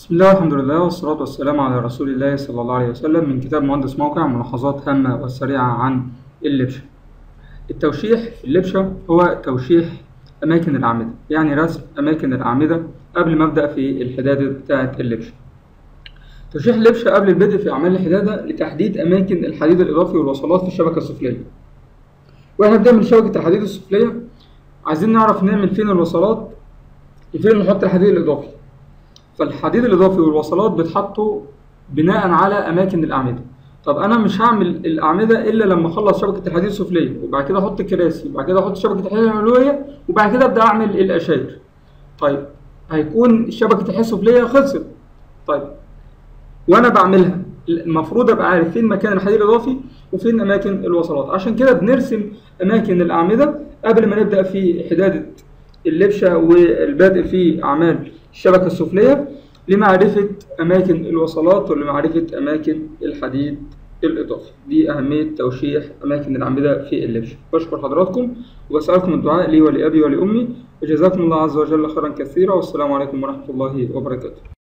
بسم الله والحمد لله والصلاة والسلام على رسول الله صلى الله عليه وسلم من كتاب مهندس موقع ملاحظات هامة وسريعة عن اللبشة التوشيح في اللبشة هو توشيح أماكن الأعمدة يعني رسم أماكن الأعمدة قبل ما أبدأ في الحدادة بتاعة اللبشة توشيح اللبشة قبل البدء في أعمال الحدادة لتحديد أماكن الحديد الإضافي والوصلات في الشبكة السفلية وإحنا بنعمل شبكة الحديد السفلية عايزين نعرف نعمل فين الوصلات وفين نحط الحديد الإضافي فالحديد الإضافي والوصلات بيتحطوا بناء على أماكن الأعمدة طب أنا مش هعمل الأعمدة إلا لما أخلص شبكة الحديد السفلية وبعد كده أحط الكراسي وبعد كده أحط شبكة الحديد العلوية وبعد كده أبدأ أعمل الأشاير طيب هيكون شبكة الحديد السفلية خلصت طيب وأنا بعملها المفروض أبقى عارف فين مكان الحديد الإضافي وفين أماكن الوصلات عشان كده بنرسم أماكن الأعمدة قبل ما نبدأ في حدادة اللبشة والبدء في أعمال الشبكة السفلية لمعرفة أماكن الوصلات ولمعرفة أماكن الحديد الإضافي دي أهمية توشيح أماكن الأعمدة في اللبشة بشكر حضراتكم وبسألكم الدعاء لي ولأبي ولأمي وجزاكم الله عز وجل خيرا كثيرا والسلام عليكم ورحمة الله وبركاته